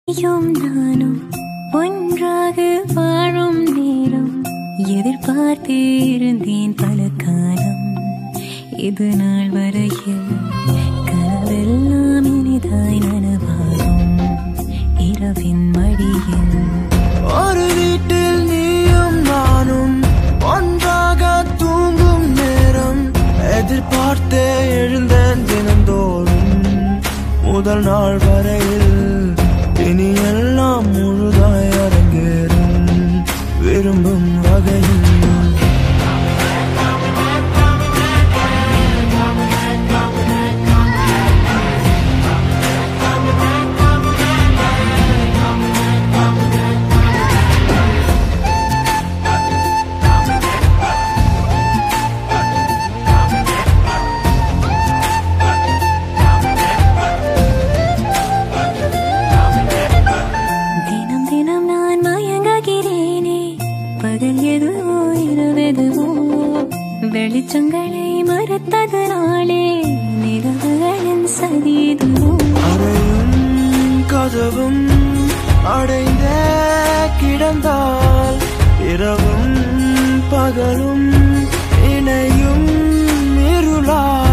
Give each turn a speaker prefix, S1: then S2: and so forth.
S1: நீயும் நானும் ஒன்றாக வாழும் நேரம் எதிர்பார்த்தே இருந்தேன் பல காலம் இது நாள் வரையில் கனவெல்லாம் இனிதாய் நனவாகும் இரவின் மடியில்
S2: ஒரு வீட்டில் நீயும் நானும் ஒன்றாக தூங்கும் நேரம் எதிர்பார்த்தே எழுந்தேன் தினந்தோறும் முதல் நாள் வரையில் இனி எல்லாம் முழுதாய் அரங்கேறும் விரும்பும் வகையில்
S1: தினம் தினம் நான் மயங்குகிறேனே பகல் எதுவோ இரவெதுவோ வெளிச்சங்களை மறுத்ததனாலே நிலவுகளின் சதிதுவோ
S2: அறையும் கதவும் அடைந்தே கிடந்தால் இரவும் பகலும் இணையும் இருளால்